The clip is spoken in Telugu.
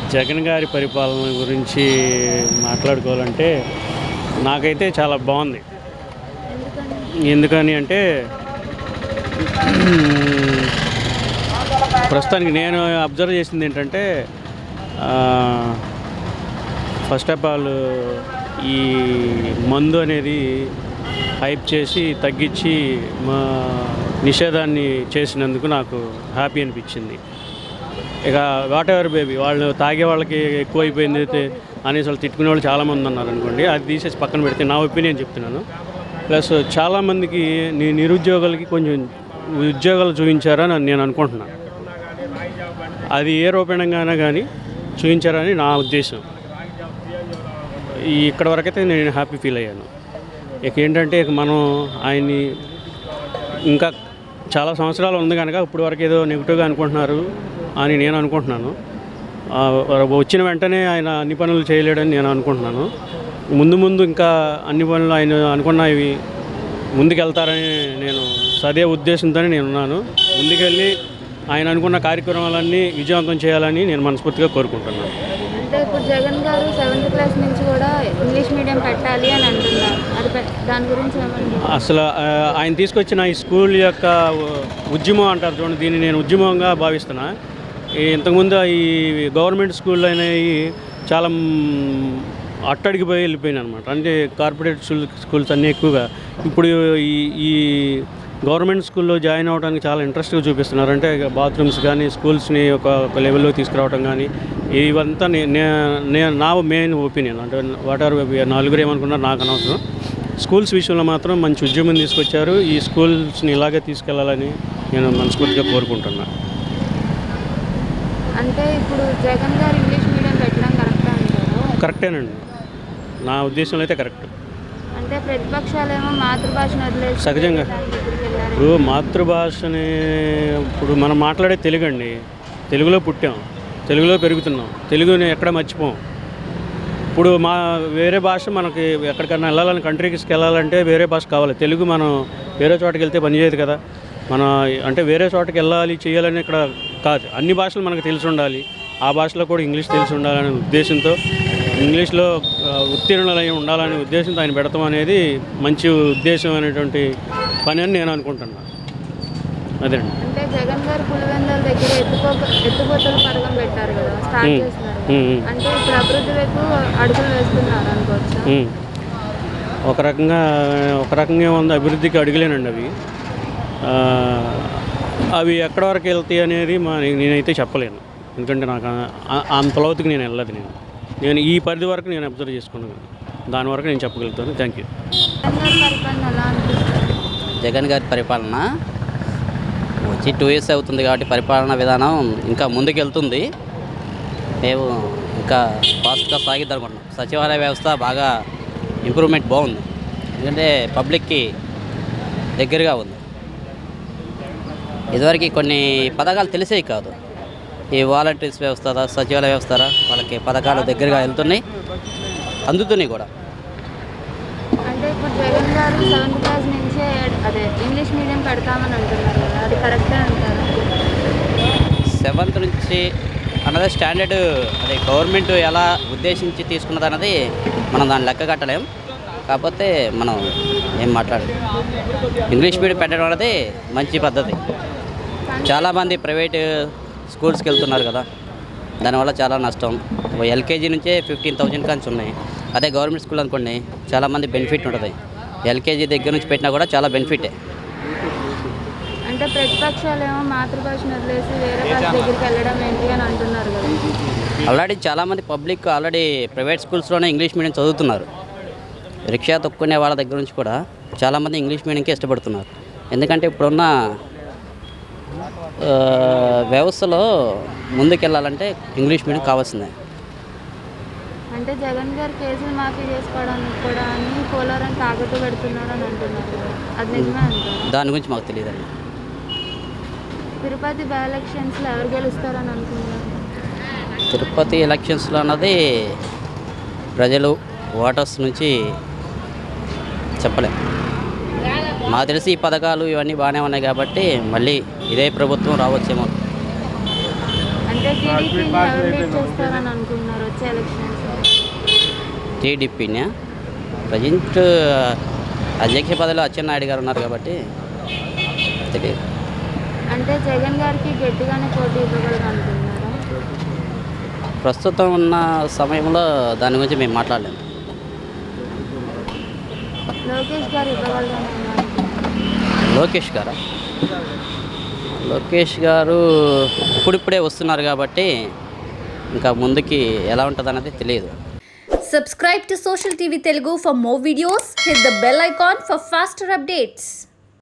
జగన్ గారి పరిపాలన గురించి మాట్లాడుకోవాలంటే నాకైతే చాలా బాగుంది ఎందుకని అంటే ప్రస్తుతానికి నేను అబ్జర్వ్ చేసింది ఏంటంటే ఫస్ట్ ఆఫ్ ఆల్ ఈ మందు అనేది హైప్ చేసి తగ్గించి మా నిషేధాన్ని చేసినందుకు నాకు హ్యాపీ అనిపించింది ఇక వాట్ ఎవర్ బేబీ వాళ్ళు తాగే వాళ్ళకి ఎక్కువ అయిపోయింది అయితే అనేసి వాళ్ళు తిట్టుకునే వాళ్ళు చాలామంది ఉన్నారు అనుకోండి అది తీసేసి పక్కన పెడితే నా ఒపీనియన్ చెప్తున్నాను ప్లస్ చాలామందికి ని నిరుద్యోగులకి కొంచెం ఉద్యోగాలు చూపించారని నేను అనుకుంటున్నాను అది ఏ రూపేణంగానే కానీ చూపించారని నా ఉద్దేశం ఈ ఇక్కడ వరకైతే నేను హ్యాపీ ఫీల్ అయ్యాను ఇక ఏంటంటే ఇక మనం ఆయన్ని ఇంకా చాలా సంవత్సరాలు ఉంది కనుక ఇప్పుడు వరకు ఏదో నెగిటివ్గా అనుకుంటున్నారు అని నేను అనుకుంటున్నాను ఆ, వచ్చిన వెంటనే ఆయన అన్ని పనులు చేయలేడని నేను అనుకుంటున్నాను ముందు ముందు ఇంకా అన్ని పనులు ఆయన అనుకున్నవి ముందుకెళ్తారని నేను సదే ఉద్దేశంతోనే నేను ఉన్నాను ముందుకెళ్ళి ఆయన అనుకున్న కార్యక్రమాలన్నీ విజయవంతం చేయాలని నేను మనస్ఫూర్తిగా కోరుకుంటున్నాను అంటే ఇప్పుడు జగన్ గారు సెవెంత్ క్లాస్ నుంచి కూడా ఇంగ్లీష్ మీడియం పెట్టాలి అని అంటున్నారు అది పె- దాని గురించి ఏమంటారు అసలు ఆ, ఆయన తీసుకొచ్చిన ఈ స్కూల్ యొక్క ఉ- ఉద్యమం అంటారు చూడండి దీన్ని నేను ఉద్యమంగా భావిస్తున్నా ఈ ఇంతకుముందు ఈ గవర్నమెంట్ స్కూల్ అనేవి చాలా మ్, అట్టడిగిపోయి వెళ్ళిపోయినాయి అనమాట అంటే కార్పొరేట్ స్కూల్ స్కూల్స్ అన్నీ ఎక్కువగా ఇప్పుడు ఈ ఈ గవర్నమెంట్ స్కూల్లో జాయిన్ అవ్వడానికి చాలా ఇంట్రెస్ట్గా చూపిస్తున్నారు అంటే బాత్రూమ్స్ కానీ స్కూల్స్ని ఒక ఒక లెవెల్లో తీసుకురావడం కానీ ఇవంతా నే- నే- నే- నా మెయిన్ ఒపీనియన్ అంటే వాట్ ఆర్ నలుగురు ఏమనుకున్నారు నాకు అనవసరం స్కూల్స్ విషయంలో మాత్రం మంచి ఉద్యమం తీసుకొచ్చారు ఈ స్కూల్స్ని ఇలాగే తీసుకెళ్లాలని నేను మనస్ఫూర్తిగా కోరుకుంటున్నాను అంటే ఇప్పుడు జగన్ గారు ఇంగ్లీష్ మీడియం పెట్టడం కరెక్ట్ అంటారు కరెక్టేనండి నా ఉద్దేశంలో అయితే కరెక్ట్ అంటే ప్రతిపక్షాలేమో మాతృభాషను వదిలేసి సహజంగా. దాని దగ్గరికి వెళ్ళారు ఇప్పుడు మాతృభాషని ఇప్పుడు మనం మాట్లాడే తెలుగు అండి తెలుగులో పుట్టాం తెలుగులో పెరుగుతున్నాం తెలుగుని ఎక్కడ మర్చిపోం ఇప్పుడు మా వేరే భాష మనకి ఎక్కడికైనా వెళ్ళాలని కంట్రీస్కి వెళ్ళాలంటే వేరే భాష కావాలి తెలుగు మనం వేరే చోటకి వెళ్తే పనిచేయదు కదా మన అంటే వేరే చోటకి వెళ్ళాలి చేయాలని ఇక్కడ కాదు అన్ని భాషలు మనకు తెలిసి ఉండాలి ఆ భాషలో కూడా ఇంగ్లీష్ తెలిసి ఉండాలనే ఉద్దేశంతో ఇంగ్లీష్లో ఆ, ఉత్తీర్ణులై ఉండాలనే ఉద్దేశంతో ఆయన పెడతాం అనేది మంచి ఉద్దేశం అనేటువంటి పని అని నేను అనుకుంటున్నాను అదేండి అంటే జగన్ గారు పులివెందల దగ్గర ఎత్తుకో ఎత్తుపోతల పథకం పెట్టారు కదా స్టార్ట్ మ్మ్. చేస్తున్నారు మ్మ్, మ్మ్. అంటే ఇప్పుడు అభివృద్ధి వైపు అడుగులు వేస్తున్నారు అనుకోవచ్చు ఉమ్. ఒక రకంగా ఒక రకంగా ఉంది అభివృద్ధికి అడుగులేనండి అవి ఆ, అవి ఎక్కడ వరకు వెళ్తాయి అనేది మా నేనైతే చెప్పలేను ఎందుకంటే నాకు ఆ- ఆ- అంత లోతుకి నేను వెళ్ళదు నేను నేను ఈ పరిధి వరకు నేను అబ్జర్వ్ చేసుకున్నాను దాని వరకు నేను చెప్పగలుగుతాను థ్యాంక్ యూ జగన్ గారి పరిపాలన ఎలా అనిపిస్తుంది జగన్ గారి పరిపాలన వచ్చి టూ ఇయర్స్ అవుతుంది కాబట్టి పరిపాలన విధానం ఇంకా ముందుకెళ్తుంది మేము ఇంకా ఫాస్ట్గా సాగిద్దాం అనుకుంటున్నాం సచివాలయ వ్యవస్థ బాగా ఇంప్రూవ్మెంట్ బాగుంది ఎందుకంటే పబ్లిక్కి దగ్గరగా ఉంది ఇదివరకు కొన్ని పథకాలు తెలిసేవి కాదు ఈ వాలంటీర్స్ వ్యవస్థ సచివాలయ వ్యవస్థ వాళ్ళకి పథకాలు దగ్గరగా వెళ్తున్నాయి అందుతున్నాయి కూడా అంటే ఇప్పుడు జగన్ గారు సెవెంత్ క్లాస్ నుంచే అదే ఇంగ్లీష్ మీడియం పెడతామని అంటున్నారు కదా అది కరెక్టే అంటారు సెవెంత్ నుంచి అన్నది స్టాండర్డ్ అదే గవర్నమెంట్ ఎలా ఉద్దేశించి తీసుకున్నది అన్నది మనం దాన్ని లెక్క కట్టలేం కాకపోతే మనం ఏం మాట్లాడలేం ఇంగ్లీష్ మీడియం పెట్టడం అనేది మంచి పద్ధతి చాలామంది ప్రైవేట్ స్కూల్స్కి వెళ్తున్నారు కదా దానివల్ల చాలా నష్టం ఎల్కేజీ నుంచే ఫిఫ్టీన్ థౌజండ్ కాన్స్ ఉన్నాయి అదే గవర్నమెంట్ స్కూల్ అనుకోండి చాలామంది బెనిఫిట్ ఉంటుంది ఎల్కేజీ దగ్గర నుంచి పెట్టినా కూడా చాలా బెనిఫిటే అంటే ప్రతిపక్షాలేమో మాతృభాషను వదిలేసి వేరే భాష దగ్గరికి వెళ్ళడం ఏంటి అని అంటున్నారు కదా ఆల్రెడీ చాలామంది పబ్లిక్ ఆల్రెడీ ప్రైవేట్ స్కూల్స్లోనే ఇంగ్లీష్ మీడియం చదువుతున్నారు రిక్షా తొక్కునే వాళ్ళ దగ్గర నుంచి కూడా చాలామంది ఇంగ్లీష్ మీడియంకే ఇష్టపడుతున్నారు ఎందుకంటే ఇప్పుడున్న ఆ, వ్యవస్థలో ముందుకెళ్ళాలంటే ఇంగ్లీష్ మీడియం కావాల్సిందే అంటే జగన్ గారు కేసులు మాఫీ చేసుకోవడానికి కూడా అని పోలవరం తాకట్టు పెడుతున్నారు అని అంటున్నారు కదా. అది నిజమే అంటారు దాని గురించి మాకు తెలియదండి తిరుపతి బై ఎలక్షన్స్లో ఎవరు గెలుస్తారని అనుకుంటున్నారు తిరుపతి ఎలక్షన్స్లో అన్నది ప్రజలు ఓటర్స్ నుంచి చెప్పలేం మాకు తెలిసి ఈ పథకాలు ఇవన్నీ బాగానే ఉన్నాయి కాబట్టి మళ్ళీ ఇదే ప్రభుత్వం రావచ్చేమో అంటే టీడీపీని ఎవరు లీడ్ చేస్తారని అనుకుంటున్నారు వచ్చే ఎలక్షన్స్ టీడీపీని ప్రజెంట్ అధ్యక్ష పదవిలో అచ్చెన్నాయుడు గారు ఉన్నారు కాబట్టి తెలియదు అంటే జగన్ గారికి గట్టిగానే పోటీ ఇవ్వగలరు అనుకుంటున్నారా ప్రస్తుతం ఉన్న సమయంలో దాని గురించి మేము మాట్లాడలేము లోకేష్ గారు ఇవ్వగలరని అనుకుంటున్నారు లోకేష్ గారా లోకేష్ గారు ఇప్పుడిప్పుడే వస్తున్నారు కాబట్టి ఇంకా ముందుకి ఎలా ఉంటుంది అన్నది తెలియదు Subscribe to Social TV Telugu for more videos. Hit the bell icon for faster updates.